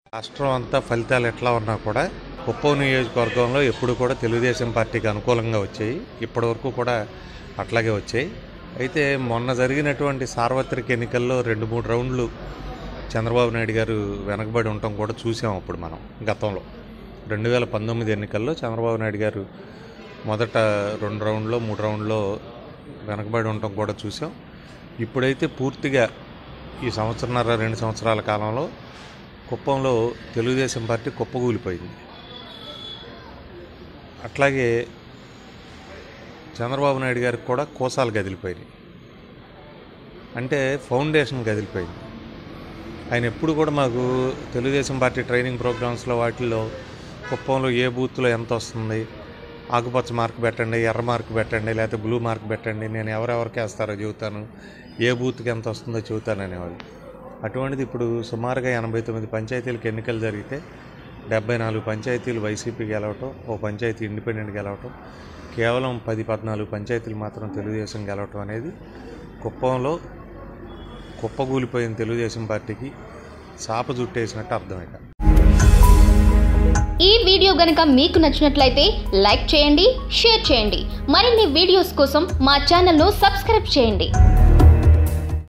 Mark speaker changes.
Speaker 1: రాష్ట్రం అంతా ఫలితాలు ఎట్లా ఉన్నా కూడా కుప్పం నియోజకవర్గంలో ఎప్పుడు కూడా తెలుగుదేశం పార్టీకి అనుకూలంగా వచ్చాయి ఇప్పటివరకు కూడా అట్లాగే వచ్చాయి అయితే మొన్న జరిగినటువంటి సార్వత్రిక ఎన్నికల్లో రెండు మూడు రౌండ్లు చంద్రబాబు నాయుడు గారు వెనకబడి ఉండటం కూడా చూసాం అప్పుడు మనం గతంలో రెండు వేల పంతొమ్మిది ఎన్నికల్లో చంద్రబాబు నాయుడు గారు మొదట రెండు రౌండ్లో మూడు రౌండ్లో వెనకబడి ఉండటం కూడా చూసాం ఇప్పుడైతే పూర్తిగా ఈ సంవత్సరన్నర రెండు సంవత్సరాల కాలంలో కుప్పంలో తెలుగుదేశం పార్టీ కుప్పగూలిపోయింది అట్లాగే చంద్రబాబు నాయుడు గారికి కూడా కోసాలు కదిలిపోయినాయి అంటే ఫౌండేషన్ కదిలిపోయింది ఆయన ఎప్పుడు కూడా మాకు తెలుగుదేశం పార్టీ ట్రైనింగ్ ప్రోగ్రామ్స్లో వాటిల్లో కుప్పంలో ఏ బూత్లో ఎంత వస్తుంది ఆకుపచ్చ మార్క్ పెట్టండి ఎర్ర మార్క్ పెట్టండి లేకపోతే బ్లూ మార్క్ పెట్టండి నేను ఎవరెవరికి వేస్తారో చెబుతాను ఏ బూత్కి ఎంత వస్తుందో చెబుతాను అనేవాళ్ళు అటువంటిది ఇప్పుడు సుమారుగా ఎనభై తొమ్మిది పంచాయతీలకు ఎన్నికలు జరిగితే డెబ్బై నాలుగు పంచాయతీలు వైసీపీ గెలవటం ఓ పంచాయతీ ఇండిపెండెంట్ గెలవటం కేవలం పది పద్నాలుగు పంచాయతీలు మాత్రం తెలుగుదేశం గెలవటం అనేది కుప్పంలో కుప్పగూలిపోయిన తెలుగుదేశం పార్టీకి చాప జుట్టేసినట్టు అర్థం ఇక
Speaker 2: ఈ వీడియో గనుక మీకు నచ్చినట్లయితే లైక్ చేయండి షేర్ చేయండి మరిన్ని వీడియోస్ కోసం మా ఛానల్ను సబ్స్క్రైబ్ చేయండి